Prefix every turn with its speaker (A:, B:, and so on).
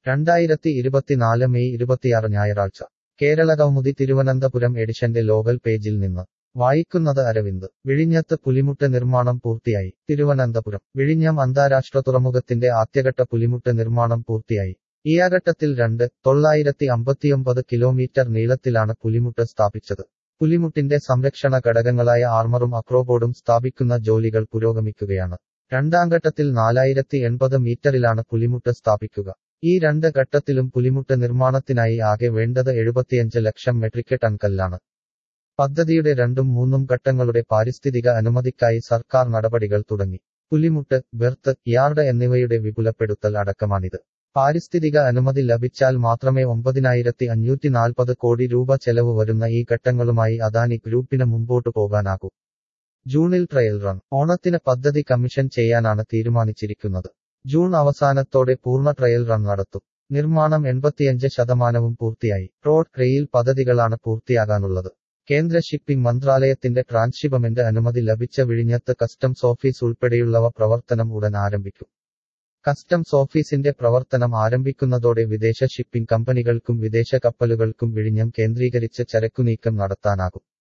A: രണ്ടായിരത്തി ഇരുപത്തിനാല് മെയ് ഇരുപത്തിയാറ് ഞായറാഴ്ച കേരള കൗമുദി തിരുവനന്തപുരം എഡിഷന്റെ ലോകൽ പേജിൽ നിന്ന് വായിക്കുന്നത് അരവിന്ദ് വിഴിഞ്ഞത്ത് പുലിമുട്ട് നിർമ്മാണം പൂർത്തിയായി തിരുവനന്തപുരം വിഴിഞ്ഞം അന്താരാഷ്ട്ര തുറമുഖത്തിന്റെ ആദ്യഘട്ട പുലിമുട്ട് നിർമ്മാണം പൂർത്തിയായി ഈ ഘട്ടത്തിൽ രണ്ട് തൊള്ളായിരത്തി അമ്പത്തിയൊമ്പത് കിലോമീറ്റർ നീളത്തിലാണ് പുലിമുട്ട് സ്ഥാപിച്ചത് പുലിമുട്ടിന്റെ സംരക്ഷണ ഘടകങ്ങളായ ആർമറും അക്രോബോർഡും സ്ഥാപിക്കുന്ന ജോലികൾ പുരോഗമിക്കുകയാണ് രണ്ടാം ഘട്ടത്തിൽ നാലായിരത്തി എൺപത് മീറ്ററിലാണ് പുലിമുട്ട് സ്ഥാപിക്കുക ഈ രണ്ട് ഘട്ടത്തിലും പുലിമുട്ട് നിർമ്മാണത്തിനായി ആകെ വേണ്ടത് എഴുപത്തിയഞ്ച് ലക്ഷം മെട്രിക് ടൺ കല്ലാണ് പദ്ധതിയുടെ രണ്ടും മൂന്നും ഘട്ടങ്ങളുടെ പാരിസ്ഥിതിക അനുമതിക്കായി സർക്കാർ നടപടികൾ തുടങ്ങി പുലിമുട്ട് ബെർത്ത് യാർഡ് എന്നിവയുടെ വിപുലപ്പെടുത്തൽ അടക്കമാണിത് പാരിസ്ഥിതിക അനുമതി ലഭിച്ചാൽ മാത്രമേ ഒമ്പതിനായിരത്തി അഞ്ഞൂറ്റി നാൽപ്പത് കോടി രൂപ ചെലവ് വരുന്ന ഈ ഘട്ടങ്ങളുമായി അദാനി ഗ്രൂപ്പിന് മുമ്പോട്ടു പോകാനാകൂ ജൂണിൽ ട്രയൽ റൺ ഓണത്തിന് പദ്ധതി കമ്മീഷൻ ചെയ്യാനാണ് തീരുമാനിച്ചിരിക്കുന്നത് ജൂൺ അവസാനത്തോടെ പൂർണ്ണ ട്രയൽ റൺ നടത്തും നിർമ്മാണം എൺപത്തിയഞ്ച് ശതമാനവും പൂർത്തിയായി റോഡ് റെയിൽ പദ്ധതികളാണ് പൂർത്തിയാകാനുള്ളത് കേന്ദ്ര ഷിപ്പിംഗ് മന്ത്രാലയത്തിന്റെ ട്രാൻസ്ഷിപ്മെന്റ് അനുമതി ലഭിച്ച വിഴിഞ്ഞത്ത് കസ്റ്റംസ് ഓഫീസ് ഉൾപ്പെടെയുള്ളവ പ്രവർത്തനം ഉടൻ ആരംഭിക്കും കസ്റ്റംസ് ഓഫീസിന്റെ പ്രവർത്തനം ആരംഭിക്കുന്നതോടെ വിദേശ ഷിപ്പിംഗ് കമ്പനികൾക്കും വിദേശ കപ്പലുകൾക്കും വിഴിഞ്ഞം കേന്ദ്രീകരിച്ച് ചരക്കുനീക്കം നടത്താനാകും